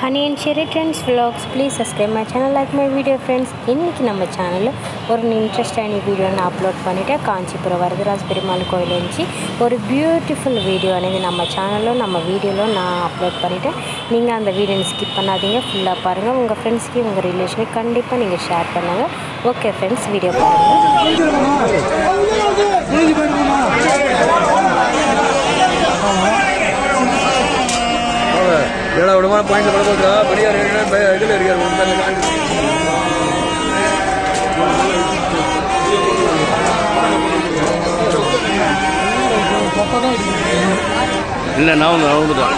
honey and Sherry trends vlogs please subscribe my channel like my video friends இன்றைக்கி நம்ம சேனலில் ஒரு இன்ட்ரெஸ்டான video நான் அப்லோட் பண்ணிவிட்டேன் காஞ்சிபுரம் வரதராஜ் பெருமாள் கோயில் இருந்துச்சு ஒரு பியூட்டிஃபுல் வீடியோ అనేది நம்ம சேனலில் நம்ம வீடியோவில் நான் அப்லோட் பண்ணிவிட்டேன் நீங்கள் அந்த வீடியோ ஸ்கிப் பண்ணாதீங்க ஃபுல்லாக பாருங்கள் உங்கள் ஃப்ரெண்ட்ஸ்க்கு உங்கள் ரிலேஷனுக்கு கண்டிப்பாக நீங்கள் ஷேர் பண்ணுங்கள் ஓகே ஃப்ரெண்ட்ஸ் வீடியோ பாருங்கள் ஏடா விடமான பாயிண்ட்ல பட போகிறா படியார் இதில் இருக்கார் ஒன்று காண்டி இல்லை நான் வந்து ரவுண்டு தான்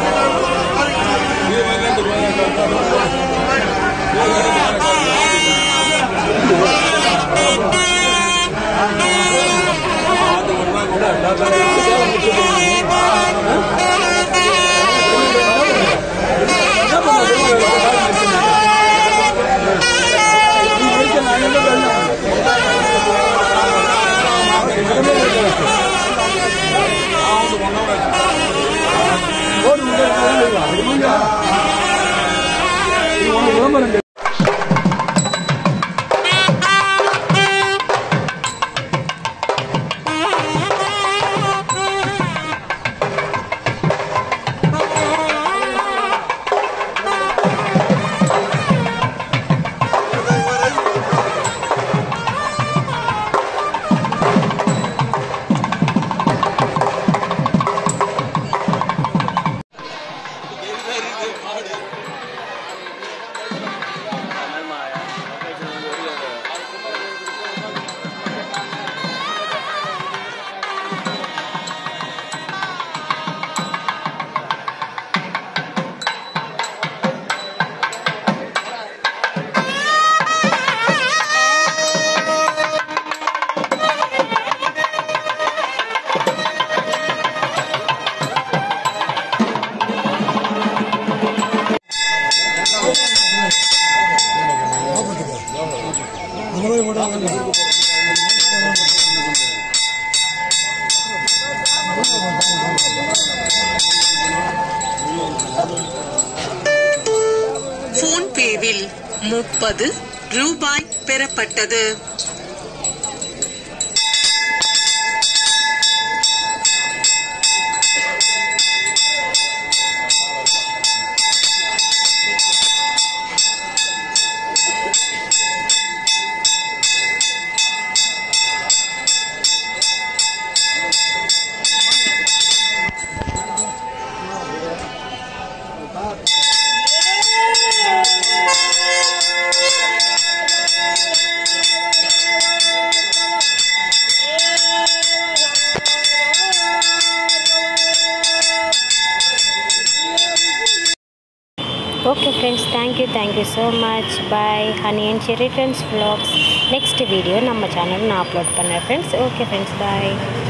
போன்பேவில் முப்பது ரூபாய் பெறப்பட்டது okay friends thank you thank you so much bye Honey and Sherry friends vlogs next video நம்ம சேனல் நான் அப்லோட் பண்ணுறேன் ஃப்ரெண்ட்ஸ் ஓகே ஃப்ரெண்ட்ஸ் பாய்